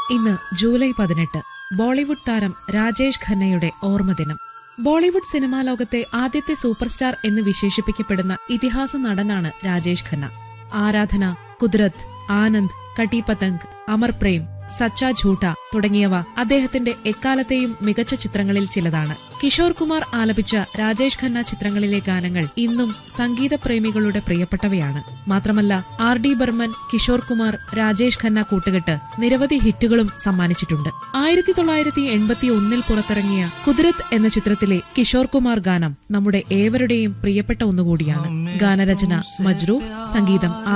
ഇന്ന് ജൂലൈ പതിനെട്ട് ബോളിവുഡ് താരം രാജേഷ് ഖന്നയുടെ ഓർമ്മദിനം ബോളിവുഡ് സിനിമാ ലോകത്തെ ആദ്യത്തെ സൂപ്പർ സ്റ്റാർ എന്ന് വിശേഷിപ്പിക്കപ്പെടുന്ന ഇതിഹാസ നടനാണ് രാജേഷ് ഖന്ന ആരാധന കുദ്രത് ആനന്ദ് കട്ടി പതംഗ് അമർ പ്രേം സച്ചാ ഝൂട്ട തുടങ്ങിയവ അദ്ദേഹത്തിന്റെ എക്കാലത്തെയും മികച്ച ചിത്രങ്ങളിൽ ചിലതാണ് കിഷോർ കുമാർ ആലപിച്ച രാജേഷ് ഖന്ന ചിത്രങ്ങളിലെ ഗാനങ്ങൾ ഇന്നും സംഗീത പ്രേമികളുടെ പ്രിയപ്പെട്ടവയാണ് മാത്രമല്ല ആർ ഡി ബർമൻ കിഷോർ കുമാർ രാജേഷ് ഖന്ന കൂട്ടുകെട്ട് നിരവധി ഹിറ്റുകളും സമ്മാനിച്ചിട്ടുണ്ട് ആയിരത്തി തൊള്ളായിരത്തി എൺപത്തി ഒന്നിൽ പുറത്തിറങ്ങിയ കുതിരത്ത് എന്ന ചിത്രത്തിലെ കിഷോർ കുമാർ ഗാനം നമ്മുടെ ഏവരുടെയും പ്രിയപ്പെട്ട ഒന്നുകൂടിയാണ് ഗാനരചന മജ്രു സംഗീതം